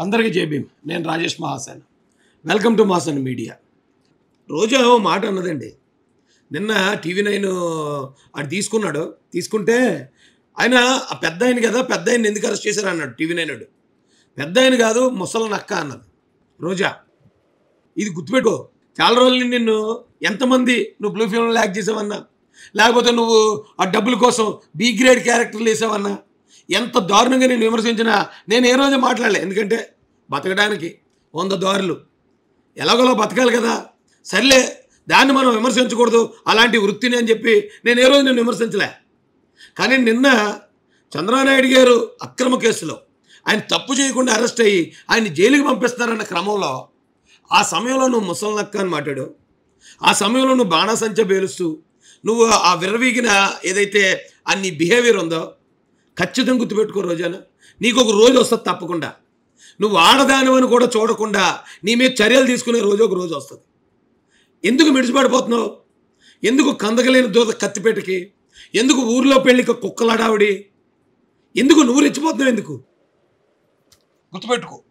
అందరికీ జేబీం నేను రాజేష్ మహాసేన్ వెల్కమ్ టు మాసన్ మీడియా రోజా ఓ మాట అన్నదండి నిన్న టీవీ నైన్ అది తీసుకున్నాడు తీసుకుంటే ఆయన ఆ పెద్ద ఆయన కదా పెద్ద ఆయన ఎందుకు అరెస్ట్ చేశారు అన్నాడు టీవీ నైన్ వాడు పెద్ద ఆయన కాదు ముసల నక్క అన్నది రోజా ఇది గుర్తుపెట్టుకో చాలా రోజులు నిన్ను ఎంతమంది నువ్వు బ్లూ ఫిల్మ్ యాక్ట్ చేసావన్నా లేకపోతే నువ్వు ఆ డబ్బుల కోసం బి గ్రేడ్ క్యారెక్టర్లు వేసావన్నా ఎంత దారుణంగా నేను విమర్శించినా నేను ఏ రోజు మాట్లాడలే ఎందుకంటే బతకడానికి వంద దారులు ఎలాగోలా బతకాలి కదా సర్లే దాన్ని మనం విమర్శించకూడదు అలాంటి వృత్తిని అని చెప్పి నేను ఏ రోజు నేను విమర్శించలే కానీ నిన్న చంద్రబాబు గారు అక్రమ కేసులో ఆయన తప్పు చేయకుండా అరెస్ట్ అయ్యి ఆయన జైలుకి పంపిస్తారన్న క్రమంలో ఆ సమయంలో నువ్వు ముసలనక్క అని మాట్లాడు ఆ సమయంలో నువ్వు బాణాసంచ పేలుస్తూ నువ్వు ఆ విర్రవీగిన ఏదైతే ఆ నీ బిహేవియర్ ఉందో ఖచ్చితంగా గుర్తుపెట్టుకో రోజాన నీకు ఒక రోజు వస్తుంది తప్పకుండా నువ్వు ఆడదానివని కూడా చూడకుండా నీ మీద చర్యలు తీసుకునే రోజు ఒక రోజు వస్తుంది ఎందుకు మిడిచిపడిపోతున్నావు ఎందుకు కందకలేని దూత కత్తిపేటకి ఎందుకు ఊర్లో పెళ్ళికి కుక్కలాడావిడి ఎందుకు నువ్వు రెచ్చిపోతున్నావు ఎందుకు గుర్తుపెట్టుకో